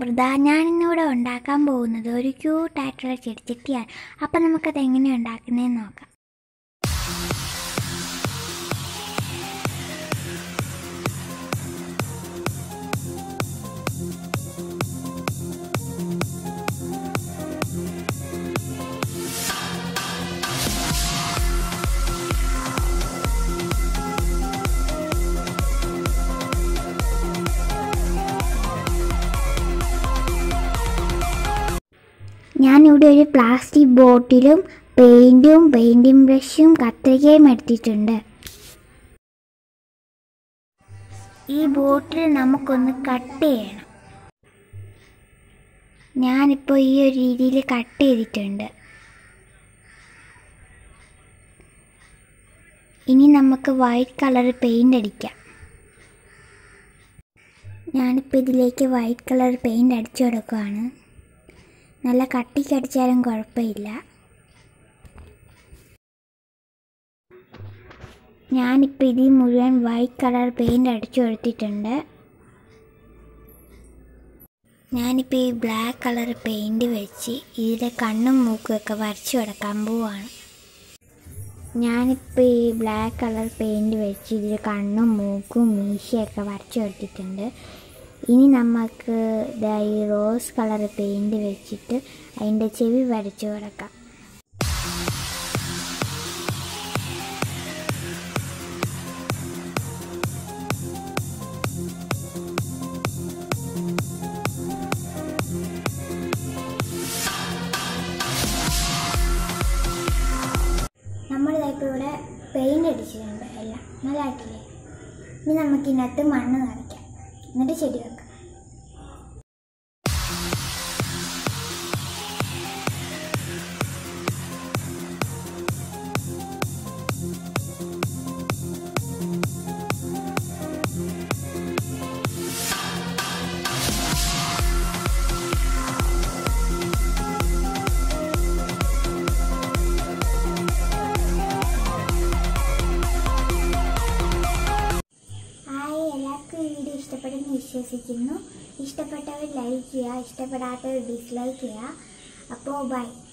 അമൃത ഞാനിന്നിവിടെ ഉണ്ടാക്കാൻ പോകുന്നത് ഒരു ക്യൂട്ടായിട്ടുള്ള ചെടിച്ചട്ടിയാണ് അപ്പം നമുക്കത് എങ്ങനെയാണ് ഉണ്ടാക്കുന്നതെന്ന് നോക്കാം ഞാനിവിടെ ഒരു പ്ലാസ്റ്റിക് ബോട്ടിലും പെയിൻറ്റും പെയിൻറ്റിംഗ് ബ്രഷും കത്രികയും എടുത്തിട്ടുണ്ട് ഈ ബോട്ടിൽ നമുക്കൊന്ന് കട്ട് ചെയ്യണം ഞാനിപ്പോൾ ഈ ഒരു രീതിയിൽ കട്ട് ചെയ്തിട്ടുണ്ട് ഇനി നമുക്ക് വൈറ്റ് കളർ പെയിൻ്റ് അടിക്കാം ഞാനിപ്പോൾ ഇതിലേക്ക് വൈറ്റ് കളർ പെയിൻ്റ് അടിച്ചു കൊടുക്കുകയാണ് നല്ല കട്ടിക്കടിച്ചാലും കുഴപ്പമില്ല ഞാനിപ്പോൾ ഇതിൽ മുഴുവൻ വൈറ്റ് കളർ പെയിൻ്റ് അടിച്ചു കൊടുത്തിട്ടുണ്ട് ഞാനിപ്പോൾ ഈ ബ്ലാക്ക് കളർ പെയിൻറ് വെച്ച് ഇതിലെ കണ്ണും മൂക്കും ഒക്കെ വരച്ചു കൊടുക്കാൻ പോവാണ് ഞാനിപ്പോൾ ഈ ബ്ലാക്ക് കളർ പെയിൻറ് വെച്ച് ഇതിൽ കണ്ണും മൂക്കും മീശയൊക്കെ വരച്ചു കൊടുത്തിട്ടുണ്ട് ഇനി നമുക്ക് ദാ ഈ റോസ് കളർ പെയിൻറ് വെച്ചിട്ട് അതിൻ്റെ ചെവി വരച്ചു കൊടുക്കാം നമ്മളിപ്പോൾ ഇവിടെ പെയിൻ്റ് അടിച്ചിട്ടുണ്ട് എല്ലാം നല്ലതായിട്ടില്ലേ ഇനി നമുക്ക് ഇതിനകത്ത് മണ്ണ് നിറയ്ക്കാം എന്നിട്ട് ചെടി വെക്കാം ഹായ് എല്ലാവർക്കും ഈ വീഡിയോ ഇഷ്ടപ്പെടുമെന്ന് വിശ്വസിക്കുന്നു ഇഷ്ടപ്പെട്ടവർ ലൈക്ക് ചെയ്യുക ഇഷ്ടപ്പെടാത്തവർ ഡിസ്ലൈക്ക് ചെയ്യുക അപ്പോൾ ബൈ